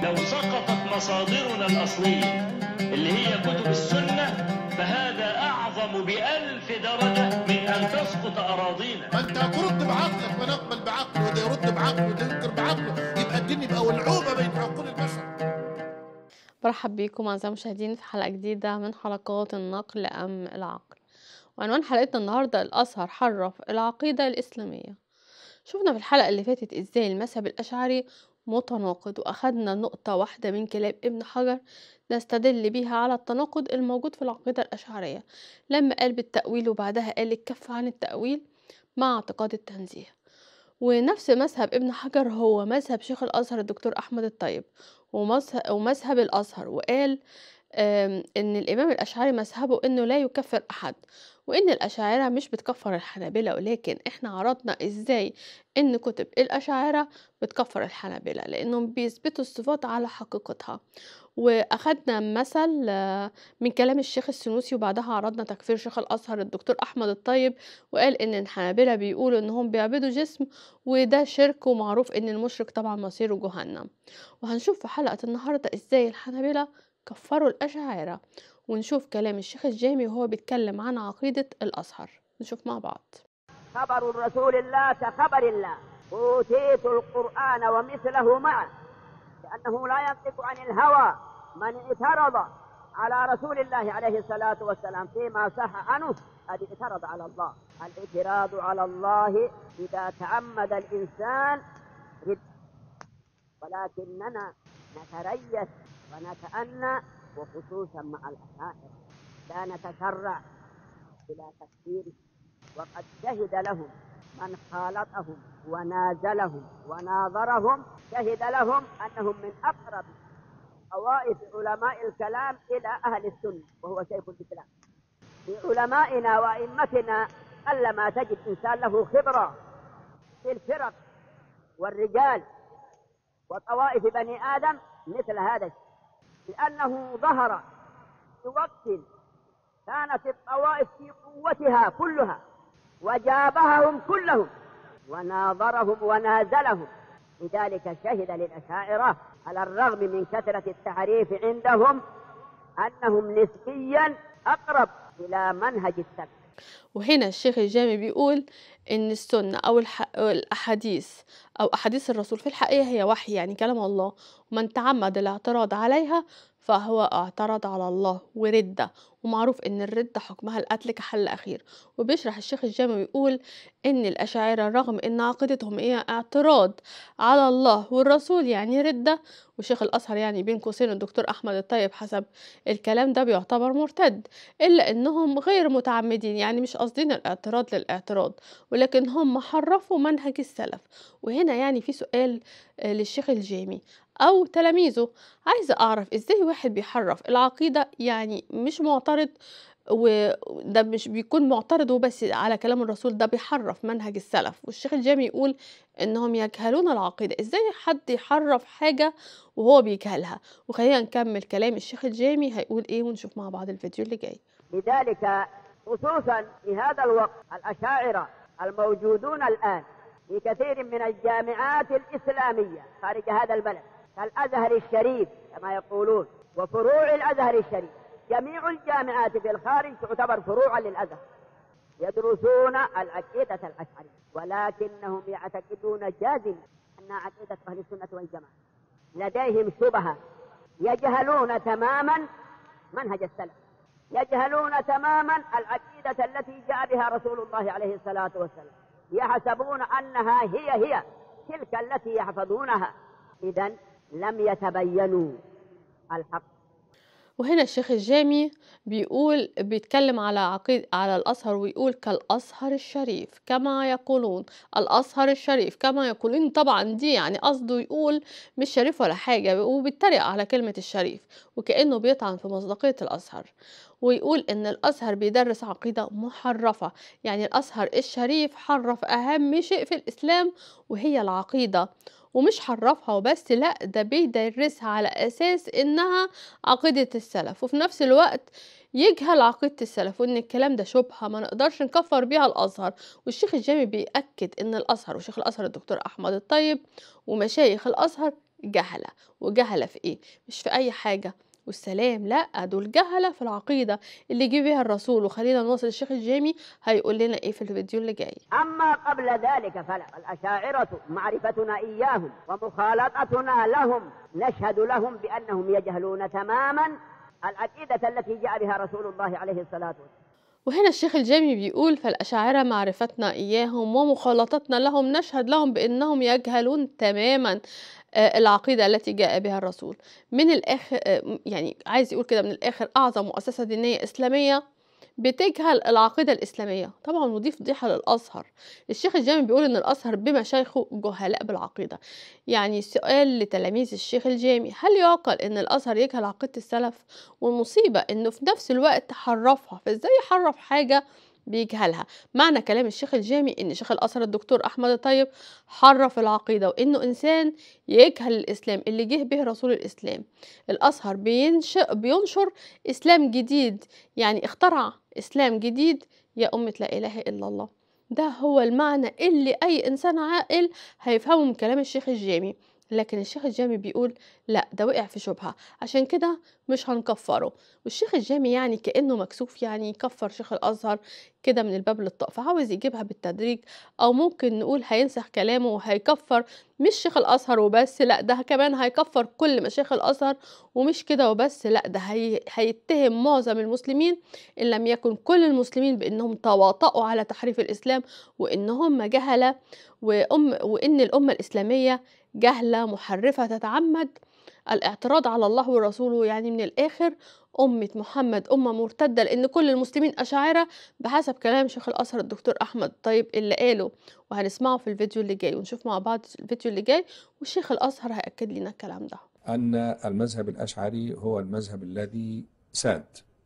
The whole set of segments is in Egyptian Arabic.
لو سقطت مصادرنا الأصلية اللي هي كتب السنة فهذا أعظم بألف درجة من أن تسقط أراضينا ما انت هترد بعقلك ما نقبل بعقله وده يرد بعقله وده ينكر بعقله يبقى الدين يبقى ولعوبه بين عقول البشر برحب بيكم أعزائي المشاهدين في حلقة جديدة من حلقات النقل أم العقل وعنوان حلقتنا النهاردة الأزهر حرف العقيدة الإسلامية شفنا في الحلقة اللي فاتت إزاي المذهب الأشعري متناقض وأخدنا نقطة واحدة من كلام ابن حجر نستدل بيها على التناقض الموجود في العقيدة الأشعرية لما قال بالتأويل وبعدها قال الكف عن التأويل مع اعتقاد التنزيه ونفس مذهب ابن حجر هو مذهب شيخ الأزهر الدكتور أحمد الطيب ومذهب, ومذهب الأزهر وقال آم، إن الإمام الأشعري مذهبه إنه لا يكفر أحد وإن الأشاعرة مش بتكفر الحنابلة ولكن إحنا عرضنا إزاي إن كتب الأشاعرة بتكفر الحنابلة لأنهم بيثبتوا الصفات على حقيقتها وأخدنا مثل آه، من كلام الشيخ السنوسي وبعدها عرضنا تكفير شيخ الأزهر الدكتور أحمد الطيب وقال إن الحنابلة بيقولوا إنهم بيعبدوا جسم وده شرك ومعروف إن المشرك طبعا مصيره جهنم وهنشوف في حلقة النهاردة إزاي الحنابلة كفروا الأشاعرة ونشوف كلام الشيخ الجامي وهو بيتكلم عن عقيدة الأزهر نشوف مع بعض خبر الرسول الله كخبر الله أوتيت القرآن ومثله معه لأنه لا ينطق عن الهوى من اعترض على رسول الله عليه الصلاة والسلام فيما صح عنه قد اعترض على الله الاعتراض على الله إذا تعمد الإنسان رد ولكننا نتريث ونتأنى وخصوصا مع الأشاعرة لا نتسرع إلى تكفيره وقد شهد لهم من خالطهم ونازلهم وناظرهم شهد لهم أنهم من أقرب طوائف علماء الكلام إلى أهل السنة وهو شيخ الإسلام لعلمائنا وأئمتنا قلما تجد إنسان له خبرة في الفرق والرجال وطوائف بني آدم مثل هذا الشيء لأنه ظهر في وقت كانت الطوائف في قوتها كلها وجابههم كلهم وناظرهم ونازلهم لذلك شهد للأشاعرة على الرغم من كثرة التحريف عندهم أنهم نسبيا أقرب إلى منهج السلف وهنا الشيخ الجامي بيقول إن السنة أو الح... أو الأحاديث أو أحاديث الرسول في الحقيقة هي وحي يعني كلام الله ومن تعمد الاعتراض عليها فهو اعترض على الله وردة ومعروف إن الردة حكمها القتل كحل أخير وبيشرح الشيخ الجامي ويقول إن الأشاعرة رغم إن عقيدتهم هي اعتراض على الله والرسول يعني ردة وشيخ الأزهر يعني بين قوسين الدكتور أحمد الطيب حسب الكلام ده بيعتبر مرتد إلا إنهم غير متعمدين يعني مش قاصدين الاعتراض للاعتراض ولكن هم حرفوا منهج السلف وهنا يعني في سؤال آه، للشيخ الجامي أو تلاميذه عايزة أعرف إزاي واحد بيحرف العقيدة يعني مش معترض وده مش بيكون معترض وبس على كلام الرسول ده بيحرف منهج السلف والشيخ الجامي يقول إنهم يجهلون العقيدة إزاي حد يحرف حاجة وهو بيجهلها وخلينا نكمل كلام الشيخ الجامي هيقول إيه ونشوف مع بعض الفيديو اللي جاي لذلك خصوصا في هذا الوقت الأشاعرة الموجودون الآن في كثير من الجامعات الإسلامية خارج هذا البلد كالأزهر الشريف كما يقولون وفروع الأزهر الشريف جميع الجامعات في الخارج تعتبر فروعا للأزهر يدرسون العقيدة الأشعرية ولكنهم يعتقدون جازم أن عقيدة أهل السنة والجماعة لديهم شبهة يجهلون تماما منهج السلف يجهلون تماما العقيدة التي جاء بها رسول الله عليه الصلاة والسلام يحسبون أنها هي هي تلك التي يحفظونها إذا لم يتبينوا الحق وهنا الشيخ الجامي بيقول بيتكلم على عقيد على الأزهر ويقول كالأزهر الشريف كما يقولون الأزهر الشريف كما يقولون طبعا دي يعني قصده يقول مش شريف ولا حاجة وبيتريق على كلمة الشريف وكأنه بيطعن في مصداقية الأزهر ويقول إن الأزهر بيدرس عقيدة محرفة يعني الأزهر الشريف حرف أهم شيء في الإسلام وهي العقيدة ومش حرفها وبس لا ده بيدرسها على أساس إنها عقيدة السلف وفي نفس الوقت يجهل عقيدة السلف وإن الكلام ده شبهة ما نقدرش نكفر بيها الأزهر والشيخ الجامي بيأكد إن الأزهر وشيخ الأزهر الدكتور أحمد الطيب ومشايخ الأزهر جهلة وجهلة في ايه مش في اي حاجة والسلام لا دول جهلة في العقيدة اللي جه بيها الرسول وخلينا نواصل الشيخ الجامي هيقول لنا ايه في الفيديو اللي جاي أما قبل ذلك فلا الأشاعرة معرفتنا إياهم ومخالطتنا لهم نشهد لهم بأنهم يجهلون تماما العقيدة التي جاء بها رسول الله عليه الصلاة والسلام وهنا الشيخ الجامي بيقول فالأشاعرة معرفتنا إياهم ومخالطتنا لهم نشهد لهم بأنهم يجهلون تماما آه، العقيدة التي جاء بها الرسول من الآخر آه، يعني عايز يقول كده من الآخر أعظم مؤسسة دينية إسلامية بتجهل العقيدة الإسلامية طبعا ودي فضيحة للأزهر الشيخ الجامي بيقول إن الأزهر بمشايخه جهلاء بالعقيدة يعني سؤال لتلاميذ الشيخ الجامي هل يعقل إن الأزهر يجهل عقيدة السلف والمصيبة إنه في نفس الوقت حرفها فإزاي يحرف حاجة بيجهلها معنى كلام الشيخ الجامي ان شيخ الازهر الدكتور احمد الطيب حرف العقيده وانه انسان يجهل الاسلام اللي جه به رسول الاسلام الازهر بينشأ بينشر اسلام جديد يعني اخترع اسلام جديد يا امه لا اله الا الله ده هو المعنى اللي اي انسان عاقل هيفهمه من كلام الشيخ الجامي لكن الشيخ الجامي بيقول لا ده وقع في شبهة عشان كده مش هنكفره والشيخ الجامي يعني كأنه مكسوف يعني يكفر شيخ الأزهر كده من الباب للطاق فعاوز يجيبها بالتدريج أو ممكن نقول هينسخ كلامه وهيكفر مش شيخ الأزهر وبس لا ده كمان هيكفر كل مشايخ الأزهر ومش كده وبس لا ده هي هيتهم معظم المسلمين إن لم يكن كل المسلمين بأنهم تواطؤوا على تحريف الإسلام وإن هم جهلة وأم وإن الأمة الإسلامية جهلة محرفة تتعمد الاعتراض على الله ورسوله يعني من الآخر أمة محمد أمة مرتدة لأن كل المسلمين أشاعرة بحسب كلام شيخ الأزهر الدكتور أحمد طيب اللي قاله وهنسمعه في الفيديو اللي جاي ونشوف مع بعض الفيديو اللي جاي والشيخ الأزهر هيأكد لنا الكلام ده أن المذهب الأشعري هو المذهب الذي ساد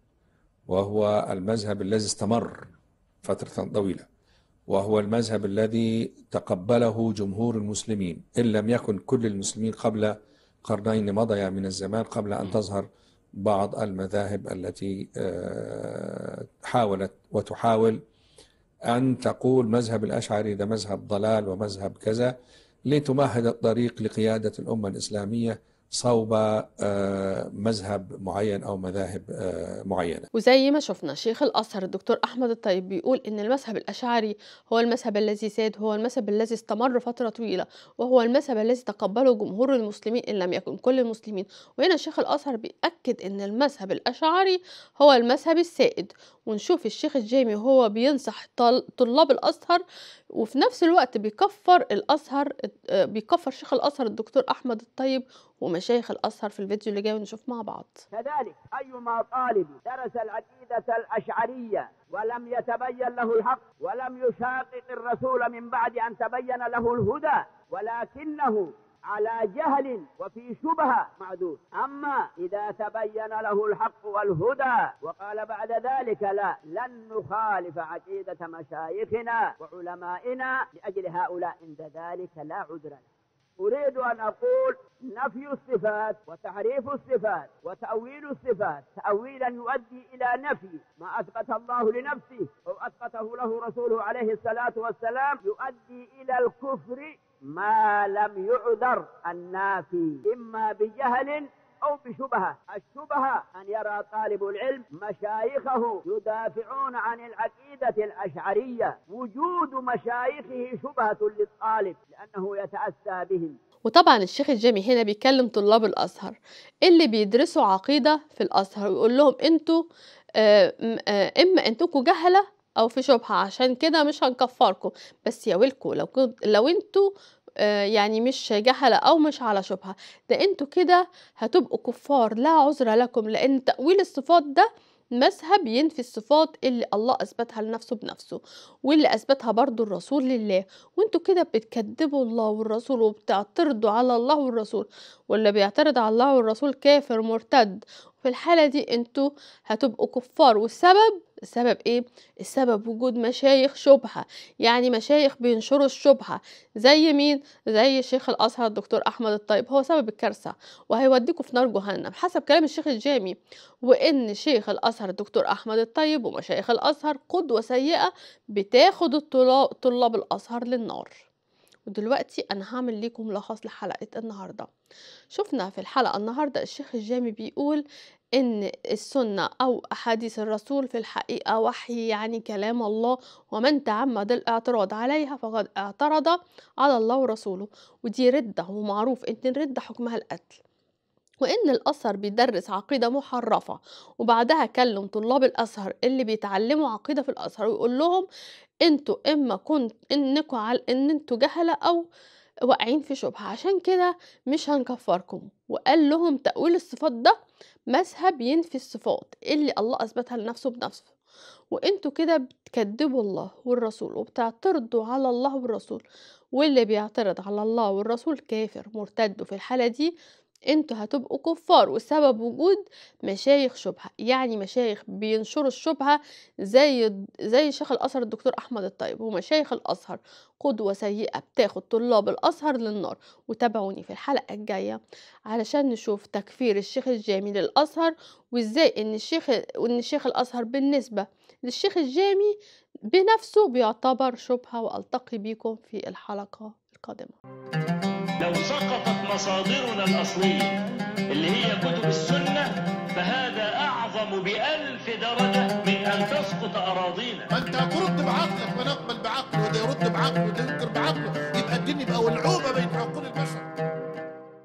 وهو المذهب الذي استمر فترة طويلة وهو المذهب الذي تقبله جمهور المسلمين إن لم يكن كل المسلمين قبل قرنين مضيا من الزمان قبل أن تظهر بعض المذاهب التي آه، حاولت وتحاول أن تقول مذهب الأشعري ده مذهب ضلال ومذهب كذا لتمهد الطريق لقيادة الأمة الإسلامية صوب آه، مذهب معين أو مذاهب آه، معينة وزي ما شفنا شيخ الأزهر الدكتور أحمد الطيب بيقول إن المذهب الأشعري هو المذهب الذي ساد هو المذهب الذي استمر فترة طويلة وهو المذهب الذي تقبله جمهور المسلمين إن لم يكن كل المسلمين وهنا شيخ الأزهر بيأكد إن المذهب الأشعري هو المذهب السائد ونشوف الشيخ الجامي وهو بينصح طل- طلاب الأزهر وفي نفس الوقت بيكفر الأزهر آه، بيكفر شيخ الأزهر الدكتور أحمد الطيب ومشايخ الأزهر في الفيديو اللي جاي ونشوف مع بعض كذلك أيما طالب درس العقيدة الأشعرية ولم يتبين له الحق ولم يشاقق الرسول من بعد أن تبين له الهدى ولكنه على جهل وفي شبهة معذور أما إذا تبين له الحق والهدى وقال بعد ذلك لا لن نخالف عقيدة مشايخنا وعلمائنا لأجل هؤلاء عند ذلك لا عذر له أريد أن أقول نفي الصفات وتحريف الصفات وتأويل الصفات تأويلا يؤدي إلى نفي ما أثبت الله لنفسه أو أثبته له رسوله عليه الصلاة والسلام يؤدي إلى الكفر ما لم يعذر النافي إما بجهل أو بشبهة الشبهة أن يرى طالب العلم مشايخه يدافعون عن العقيدة الأشعرية وجود مشايخه شبهة للطالب لأنه يتأسى بهم وطبعا الشيخ الجامي هنا بيكلم طلاب الازهر اللي بيدرسوا عقيده في الازهر ويقول لهم انتوا آه، م- آه، اما انتوا جهله او في شبهه عشان كده مش هنكفركم بس يا ويلكم لو كنت لو انتوا آه، يعني مش جهله او مش على شبهه ده انتوا كده هتبقوا كفار لا عذر لكم لان تاويل الصفات ده مذهب ينفي الصفات اللي الله اثبتها لنفسه بنفسه واللي اثبتها برضو الرسول لله وانتوا كده بتكذبوا الله والرسول وبتعترضوا على الله والرسول واللي بيعترض على الله والرسول كافر مرتد في الحالة دي انتوا هتبقوا كفار والسبب السبب ايه السبب وجود مشايخ شبهة يعني مشايخ بينشروا الشبهة زي مين زي شيخ الازهر الدكتور احمد الطيب هو سبب الكارثة وهيوديكوا في نار جهنم حسب كلام الشيخ الجامي وان شيخ الازهر الدكتور احمد الطيب ومشايخ الازهر قدوة سيئة بتاخد الطلاب طلاب الازهر للنار ودلوقتي أنا هعمل لكم ملخص لحلقة النهاردة شفنا في الحلقة النهاردة الشيخ الجامي بيقول إن السنة أو أحاديث الرسول في الحقيقة وحي يعني كلام الله ومن تعمد الاعتراض عليها فقد اعترض على الله ورسوله ودي ردة ومعروف إن الردة حكمها القتل وإن الأزهر بيدرس عقيدة محرفة وبعدها كلم طلاب الأزهر اللي بيتعلموا عقيدة في الأزهر ويقول لهم انتوا إما كنت إنكوا على إن انتوا جهلة أو واقعين في شبهة عشان كده مش هنكفركم وقال لهم تأويل الصفات ده مذهب ينفي الصفات اللي الله أثبتها لنفسه بنفسه وانتوا كده بتكذبوا الله والرسول وبتعترضوا على الله والرسول واللي بيعترض على الله والرسول كافر مرتد وفي الحالة دي انتوا هتبقوا كفار وسبب وجود مشايخ شبهة يعني مشايخ بينشروا الشبهة زي زي شيخ الازهر الدكتور احمد الطيب ومشايخ الازهر قدوة سيئة بتاخد طلاب الازهر للنار وتابعوني في الحلقة الجاية علشان نشوف تكفير الشيخ الجامي للازهر وازاي ان الشيخ وان الشيخ الازهر بالنسبة للشيخ الجامي بنفسه بيعتبر شبهة والتقي بيكم في الحلقة القادمة لو سقطت مصادرنا الأصلية اللي هي كتب السنة فهذا أعظم بألف درجة من أن تسقط أراضينا ما انت ترد بعقلك ونقبل بعقله وده يرد بعقله وده ينكر بعقله يبقى الدين يبقى ولعوب